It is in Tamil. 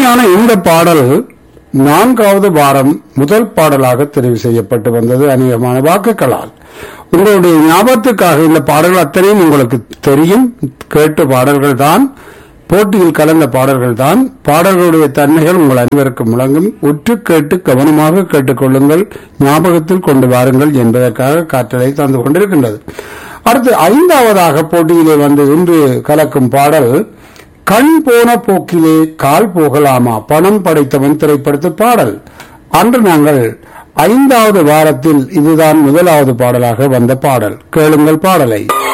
அருமையான இந்த பாடல் நான்காவது வாரம் முதல் பாடலாக தெரிவு செய்யப்பட்டு வந்தது அநேகமான வாக்குகளால் உங்களுடைய ஞாபகத்துக்காக இந்த பாடல்கள் அத்தனையும் உங்களுக்கு தெரியும் கேட்ட பாடல்கள் தான் போட்டியில் கலந்த பாடல்கள் தான் பாடல்களுடைய தன்மைகள் உங்கள் அனைவருக்கும் முழங்கும் உற்று கேட்டு கவனமாக கேட்டுக்கொள்ளுங்கள் ஞாபகத்தில் கொண்டு வாருங்கள் என்பதற்காக காற்றலை தந்து கொண்டிருக்கின்றது அடுத்து ஐந்தாவதாக போட்டியிலே வந்து இன்று கலக்கும் பாடல் கண் போன போக்கிலே கால் போகலாமா பணம் படைத்தவன் திரைப்படத்து பாடல் அன்று நாங்கள் ஐந்தாவது வாரத்தில் இதுதான் முதலாவது பாடலாக வந்த பாடல் கேளுங்கள் பாடலை